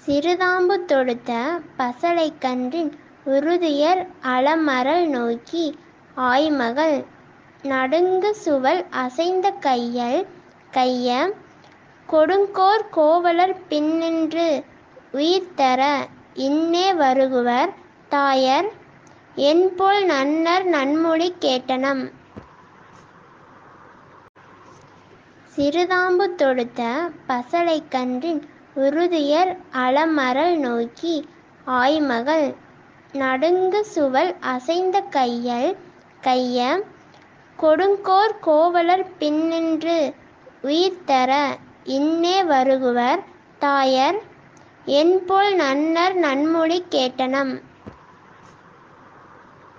சிறுதாம்பு தொடுத்த பசலைக் கன்றின் உறுதுயர் அலமரல் நோக்கி ஆய்மகள் நடுங்குசுவல் அசைந்த கையல் கைய கொடுங்கோற் கோவலர் பின்னின்று உயிர்தர இன்னே வருகுவர் தாயர் என்போல் நன்னர் நன்மொழி கேட்டனம் சிறுதாம்பு தொடுத்த பசலைக் கன்றின் உறுதுயர் அலமரல் நோக்கி ஆய்மகள் நடுங்குசுவல் அசைந்த கையல் கைய கொடுங்கோற் கோவலர் பின்னின்று உயிர்தர இன்னே வருகுவர் தாயர் என்போல் நன்னர் நன்மொழி கேட்டனம்